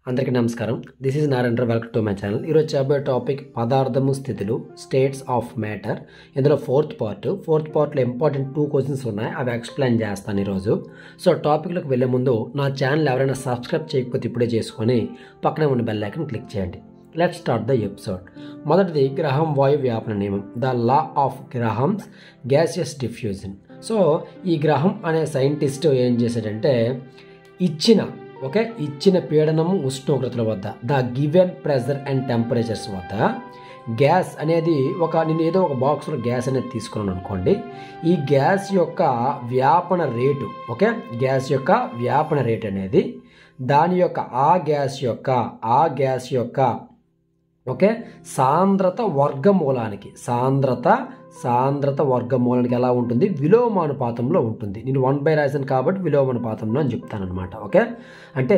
అందరికీ నమస్కారం this is Narayana welcome to my channel ఈరోజు చెప్పే టాపిక్ పదార్థము స్థితులు స్టేట్స్ ఆఫ్ మ్యాటర్ ఇందులో ఫోర్త్ పార్ట్ ఫోర్త్ పార్ట్లో ఇంపార్టెంట్ టూ క్వశ్చన్స్ ఉన్నాయి అవి ఎక్స్ప్లెయిన్ చేస్తాను ఈరోజు సో టాపిక్లోకి వెళ్ళే ముందు నా ఛానల్ ఎవరైనా సబ్స్క్రైబ్ చేయకపోతే ఇప్పుడే చేసుకొని పక్కనే ఉన్న బెల్ ఐకన్ క్లిక్ చేయండి లెట్ స్టార్ట్ ద ఎపిసోడ్ మొదటిది గ్రహం వాయు వ్యాపన నియమం the law of Graham's gaseous diffusion so ఈ గ్రహం అనే సైంటిస్ట్ ఏం చేశాడంటే ఇచ్చిన ఓకే ఇచ్చిన పీడనము ఉష్ణోగ్రతల వద్ద the given pressure and temperatures వద్ద గ్యాస్ అనేది ఒక నేను ఏదో ఒక బాక్స్లో గ్యాస్ అనేది తీసుకున్నాను అనుకోండి ఈ గ్యాస్ యొక్క వ్యాపన రేటు ఓకే గ్యాస్ యొక్క వ్యాపన రేట్ అనేది దాని యొక్క ఆ గ్యాస్ యొక్క ఆ గ్యాస్ యొక్క ఓకే సాంద్రత వర్గమూలానికి సాంద్రత సాంద్రత వర్గమూలానికి ఎలా ఉంటుంది విలోమానుపాతంలో ఉంటుంది నేను వన్ బై రాశాను కాబట్టి విలోమానుపాతంలో అని చెప్తాను అనమాట ఓకే అంటే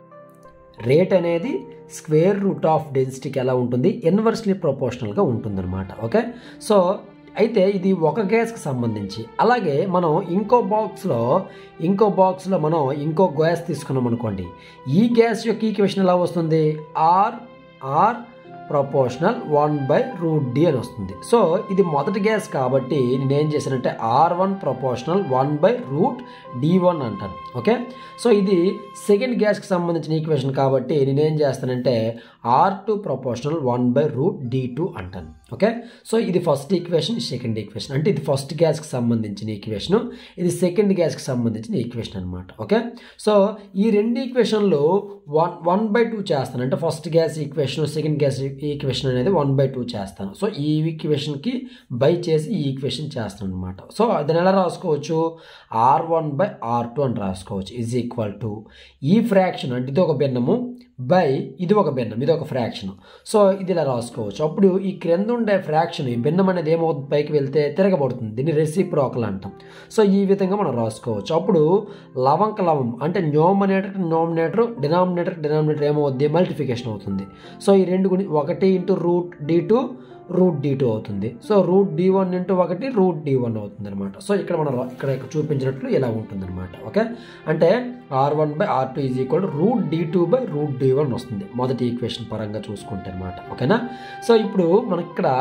రేట్ అనేది స్క్వేర్ రూట్ ఆఫ్ డెన్సిటీకి ఎలా ఉంటుంది ఇన్వర్స్లీ ప్రొపోర్షనల్గా ఉంటుందన్నమాట ఓకే సో అయితే ఇది ఒక గ్యాస్కి సంబంధించి అలాగే మనం ఇంకో బాక్స్లో ఇంకో బాక్స్లో మనం ఇంకో గ్యాస్ తీసుకున్నాం అనుకోండి ఈ గ్యాస్ యొక్క ఈక్వేషన్ ఎలా వస్తుంది R R proportional one by root D అని వస్తుంది సో ఇది మొదటి గ్యాస్ కాబట్టి నేను ఏం చేశానంటే R one proportional one by root D one అంటాను ఓకే సో ఇది సెకండ్ గ్యాస్కి సంబంధించిన ఈక్వేషన్ కాబట్టి నేను ఏం చేస్తానంటే R two proportional one by root D two అంటాను ఓకే సో ఇది ఫస్ట్ ఈక్వేషన్ సెకండ్ ఈక్వేషన్ అంటే ఇది ఫస్ట్ గ్యాస్కి సంబంధించిన ఈక్వేషన్ ఇది సెకండ్ గ్యాస్కి సంబంధించిన ఈక్వేషన్ అనమాట ఓకే సో ఈ రెండు ఈక్వేషన్లు వన్ వన్ బై టూ చేస్తాను అంటే first gas equation second gas equation అనేది వన్ బై టూ చేస్తాను సో ఈ ఈక్వేషన్కి బై చేసి ఈ ఈక్వేషన్ చేస్తాను అనమాట సో దాన్ని ఎలా రాసుకోవచ్చు R one by R two అని రాసుకోవచ్చు ఈజ్ ఈక్వల్ టు ఈ ఫ్రాక్షన్ అంటే ఇది ఒక భిన్నము బై ఇది ఒక భిన్నం ఇది ఒక ఫ్రాక్షన్ సో ఇది ఇలా రాసుకోవచ్చు అప్పుడు ఈ క్రింద ఉండే ఫ్రాక్షన్ ఈ భిన్నం అనేది ఏమవుతుంది పైకి వెళ్తే తిరగబడుతుంది దీన్ని రెసిప్రోకల్ అంటాం సో ఈ విధంగా మనం రాసుకోవచ్చు అప్పుడు లవంక లవం అంటే న్యోమనేటర్ నోమినేటర్ డినామినేటర్ డినామినేటర్ ఏమవుద్ది మల్టిఫికేషన్ అవుతుంది సో ఈ రెండు గుణి ఒకటి into root D two root D two అవుతుంది so root D one into ఒకటి రూట్ డి వన్ అవుతుంది అనమాట సో ఇక్కడ మనం ఇక్కడ చూపించినట్లు ఇలా ఉంటుంది అనమాట ఓకే అంటే R one by R two is equal root D two by root D one వస్తుంది మొదటి ఈక్వేషన్ పరంగా చూసుకుంటే అనమాట ఓకేనా సో ఇప్పుడు మనకి ఇక్కడ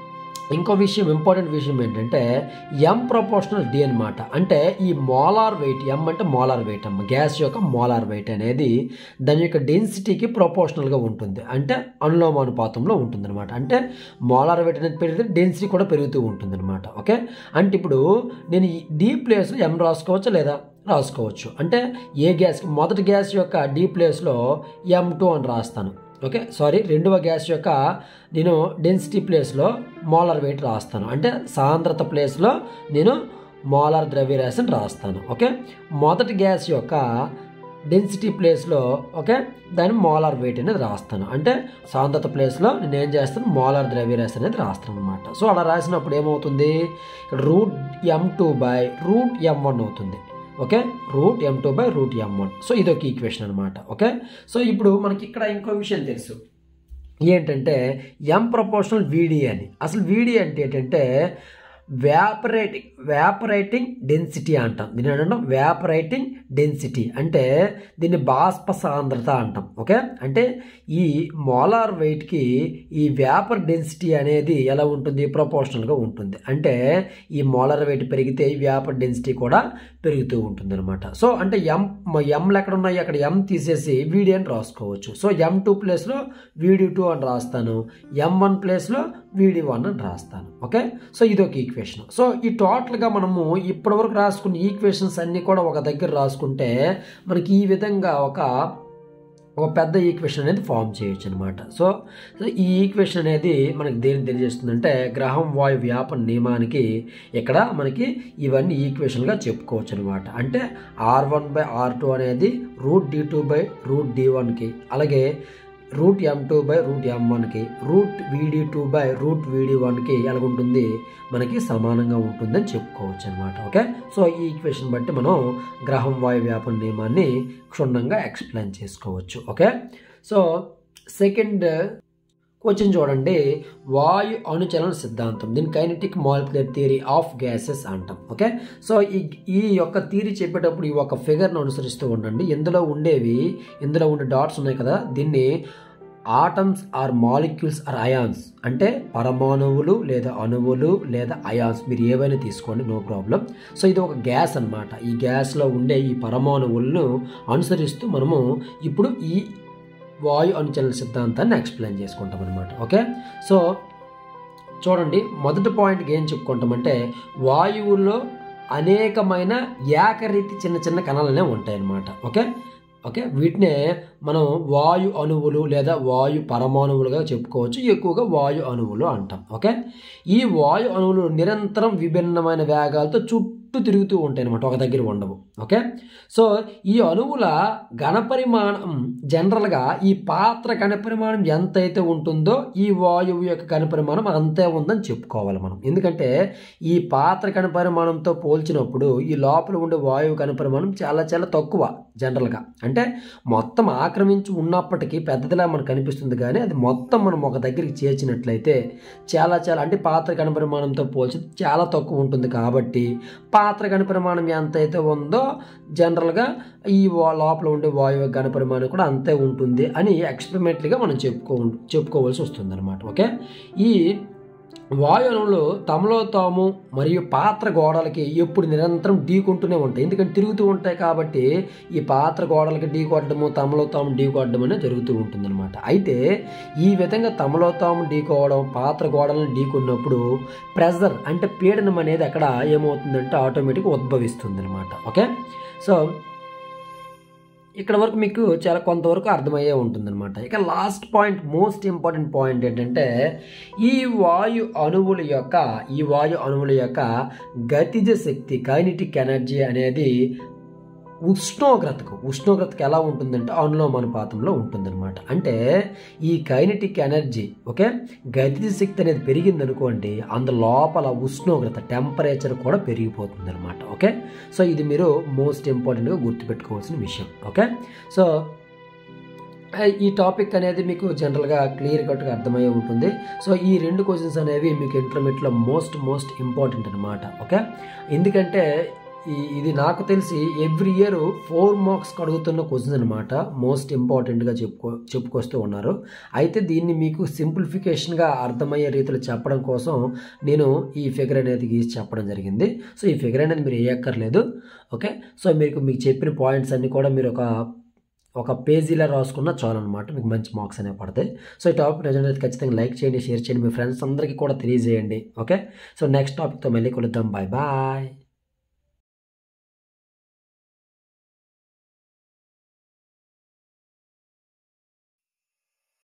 ఇంకో విషయం ఇంపార్టెంట్ విషయం ఏంటంటే ఎం ప్రపోర్షనల్ డి అనమాట అంటే ఈ మోలార్ వెయిట్ ఎం అంటే మోలార్ వెయిట్ అమ్మ గ్యాస్ యొక్క మోలార్ వెయిట్ అనేది దాని యొక్క డెన్సిటీకి ప్రపోర్షనల్గా ఉంటుంది అంటే అనులోమానుపాతంలో ఉంటుందన్నమాట అంటే మోలార్ వెయిట్ అనేది పెరిగితే డెన్సిటీ కూడా పెరుగుతూ ఉంటుందన్నమాట ఓకే అంటే ఇప్పుడు నేను ఈ డి ప్లేస్లో ఎం రాసుకోవచ్చా లేదా రాసుకోవచ్చు అంటే ఏ గ్యాస్ మొదటి గ్యాస్ యొక్క డి ప్లేస్లో ఎం టూ అని రాస్తాను ఓకే సారీ రెండవ గ్యాస్ యొక్క నేను డెన్సిటీ ప్లేస్లో మోలార్ వెయిట్ రాస్తాను అంటే సాంద్రత ప్లేస్లో నేను మోలార్ ద్రవ్యరాశిని రాస్తాను ఓకే మొదటి గ్యాస్ యొక్క డెన్సిటీ ప్లేస్లో ఓకే దాని మోలార్ వెయిట్ అనేది రాస్తాను అంటే సాంద్రత ప్లేస్లో నేను ఏం చేస్తాను మోలార్ ద్రవ్యరాశి అనేది రాస్తాను అనమాట సో అలా రాసినప్పుడు ఏమవుతుంది ఇక్కడ root M two by root M one అవుతుంది okay root M two by root M one so ఇది ఒక ఈక్వేషన్ అనమాట ఓకే సో ఇప్పుడు మనకి ఇక్కడ ఇంకో విషయం తెలుసు ఏంటంటే ఎం ప్రపోర్షనల్ వీడి అని అసలు వీడి అంటే ఏంటంటే వ్యాపరేటింగ్ వ్యాపరేటింగ్ డెన్సిటీ అంటాం దీని అంటాం వ్యాపరేటింగ్ డెన్సిటీ అంటే దీన్ని బాష్ప సాంద్రత అంటాం ఓకే అంటే ఈ మోలార్ వెయిట్కి ఈ వ్యాపర్ డెన్సిటీ అనేది ఎలా ఉంటుంది ప్రపోర్షనల్గా ఉంటుంది అంటే ఈ మోలార్ వెయిట్ పెరిగితే ఈ వ్యాపర్ డెన్సిటీ కూడా పెరుగుతూ ఉంటుంది అనమాట సో అంటే ఎం ఎంలు ఎక్కడ ఉన్నాయి అక్కడ ఎం తీసేసి వీడి అని రాసుకోవచ్చు సో ఎం టూ ప్లేస్లో వీడి టూ అని రాస్తాను ఎం వన్ ప్లేస్లో వీడి వన్ అని రాస్తాను ఓకే సో ఇది ఒక ఈక్వేషన్ సో ఈ టోటల్గా మనము ఇప్పటివరకు రాసుకున్న ఈక్వేషన్స్ అన్నీ కూడా ఒక దగ్గర రాసుకుంటే మనకి ఈ విధంగా ఒక ఒక పెద్ద ఈక్వేషన్ అనేది ఫామ్ చేయొచ్చు అనమాట సో ఈ ఈక్వేషన్ అనేది మనకి దేని తెలియజేస్తుందంటే గ్రహం వాయు వ్యాపన నియమానికి ఇక్కడ మనకి ఇవన్నీ ఈక్వేషన్గా చెప్పుకోవచ్చు అనమాట అంటే R one by R two అనేది root D two by root D వన్కి అలాగే root M two by root M వన్కి రూట్ వీడి టూ బై రూట్ వీడి వన్కి ఎలాగుంటుంది మనకి సమానంగా ఉంటుందని చెప్పుకోవచ్చు అనమాట ఓకే సో ఈ ఈక్వేషన్ బట్టి మనం గ్రహం వాయు వ్యాపన నియమాన్ని క్షుణ్ణంగా ఎక్స్ప్లెయిన్ చేసుకోవచ్చు ఓకే సో సెకండ్ క్వశ్చన్ చూడండి వాయు అణుచలన సిద్ధాంతం దీని kinetic molecular theory of gases అంటాం ఓకే సో ఈ ఈ యొక్క థియరీ చెప్పేటప్పుడు ఈ ఒక ఫిగర్ను అనుసరిస్తూ ఉండండి ఇందులో ఉండేవి ఇందులో ఉండే డాట్స్ ఉన్నాయి కదా దీన్ని atoms or molecules or ions అంటే పరమాణువులు లేదా అణువులు లేదా అయాన్స్ మీరు ఏవైనా తీసుకోండి నో ప్రాబ్లం సో ఇది ఒక గ్యాస్ అన్నమాట ఈ గ్యాస్లో ఉండే ఈ పరమాణువులను అనుసరిస్తూ మనము ఇప్పుడు ఈ వాయు అణుచలన సిద్ధాంతాన్ని ఎక్స్ప్లెయిన్ చేసుకుంటాం అనమాట ఓకే సో చూడండి మొదటి పాయింట్కి ఏం చెప్పుకుంటామంటే వాయువుల్లో అనేకమైన ఏకరీతి చిన్న చిన్న కణాలనే ఉంటాయన్నమాట ఓకే ఓకే వీటినే మనం వాయు అణువులు లేదా వాయు పరమాణువులుగా చెప్పుకోవచ్చు ఎక్కువగా వాయు అణువులు అంటాం ఓకే ఈ వాయు అణువులు నిరంతరం విభిన్నమైన వేగాలతో చుట్టూ తిరుగుతూ ఉంటాయి అనమాట ఒక దగ్గర ఉండవు ఓకే సో ఈ అణువుల ఘనపరిమాణం జనరల్గా ఈ పాత్ర ఘనపరిమాణం ఎంత అయితే ఉంటుందో ఈ వాయువు యొక్క ఘనపరిమాణం అంతే ఉందని చెప్పుకోవాలి మనం ఎందుకంటే ఈ పాత్ర ఘనపరిమాణంతో పోల్చినప్పుడు ఈ లోపల ఉండే వాయువు ఘనపరిమాణం చాలా చాలా తక్కువ జనరల్గా అంటే మొత్తం ఆక్రమించి ఉన్నప్పటికీ పెద్దదిలా మనకు కనిపిస్తుంది కానీ అది మొత్తం మనం ఒక దగ్గరికి చేర్చినట్లయితే చాలా చాలా అంటే పాత్ర ఘనపరిమాణంతో పోల్చి చాలా తక్కువ ఉంటుంది కాబట్టి పాత్ర ఘనపరిమాణం ఎంత అయితే ఉందో జనరల్గా ఈ వా- లోపల ఉండే వాయువు ఘనపరిమాణం కూడా అంతే ఉంటుంది అని ఎక్స్పెరిమెంట్లీగా మనం చెప్పుకో చెప్పుకోవాల్సి వస్తుంది అనమాట ఓకే ఈ వాయువులు తమలో తాము మరియు పాత్ర గోడలకి ఎప్పుడు నిరంతరం ఢీకొంటూనే ఉంటాయి ఎందుకంటే తిరుగుతూ ఉంటాయి కాబట్టి ఈ పాత్ర గోడలకి ఢీ కొట్టడము తమలో తాము ఢీ కొట్టడం అనేది జరుగుతూ ఉంటుందన్నమాట అయితే ఈ విధంగా తమలో తాము ఢీకోవడం పాత్ర గోడలను ఢీకొన్నప్పుడు ప్రెజర్ అంటే పీడనం అనేది అక్కడ ఏమవుతుందంటే ఆటోమేటిక్గా ఉద్భవిస్తుంది అనమాట ఓకే సో ఇక్కడ వరకు మీకు చాలా కొంతవరకు అర్థమయ్యే ఉంటుందన్నమాట ఇక last point most important point ఏంటంటే ఈ వాయు అణువుల యొక్క ఈ వాయు అణువుల యొక్క గతిజ శక్తి కైనటిక్ ఎనర్జీ అనేది ఉష్ణోగ్రతకు ఉష్ణోగ్రతకు ఎలా ఉంటుందంటే అనులోమానుపాతంలో ఉంటుందన్నమాట అంటే ఈ కైనటిక్ ఎనర్జీ ఓకే గతిజ శక్తి అనేది పెరిగింది అనుకోండి అందు లోపల ఉష్ణోగ్రత టెంపరేచర్ కూడా పెరిగిపోతుంది అనమాట ఓకే సో ఇది మీరు మోస్ట్ ఇంపార్టెంట్గా గుర్తుపెట్టుకోవాల్సిన విషయం ఓకే సో ఈ టాపిక్ అనేది మీకు జనరల్గా క్లియర్ కట్గా అర్థమయ్యే ఉంటుంది సో ఈ రెండు క్వశ్చన్స్ అనేవి మీకు ఇంటర్మీడియట్లో మోస్ట్ మోస్ట్ ఇంపార్టెంట్ అనమాట ఓకే ఎందుకంటే ఈ ఇది నాకు తెలిసి ఎవ్రీ ఇయర్ ఫోర్ మార్క్స్ అడుగుతున్న క్వశ్చన్ అనమాట మోస్ట్ ఇంపార్టెంట్గా చెప్పుకో చెప్పుకొస్తూ ఉన్నారు అయితే దీన్ని మీకు సింప్లిఫికేషన్గా అర్థమయ్యే రీతిలో చెప్పడం కోసం నేను ఈ ఫిగర్ అనేది గీసి చెప్పడం జరిగింది సో ఈ ఫిగర్ అనేది మీరు వేయక్కర్లేదు ఓకే సో మీకు మీకు చెప్పిన పాయింట్స్ అన్నీ కూడా మీరు ఒక ఒక పేజీలో రాసుకున్నా చాలు అనమాట మీకు మంచి మార్క్స్ అనేవి పడతాయి సో ఈ టాపిక్ నిజంగా ఖచ్చితంగా లైక్ చేయండి షేర్ చేయండి మీ ఫ్రెండ్స్ అందరికీ కూడా తెలియజేయండి ఓకే సో నెక్స్ట్ టాపిక్తో మళ్ళీ కలుద్దాం బాయ్ బాయ్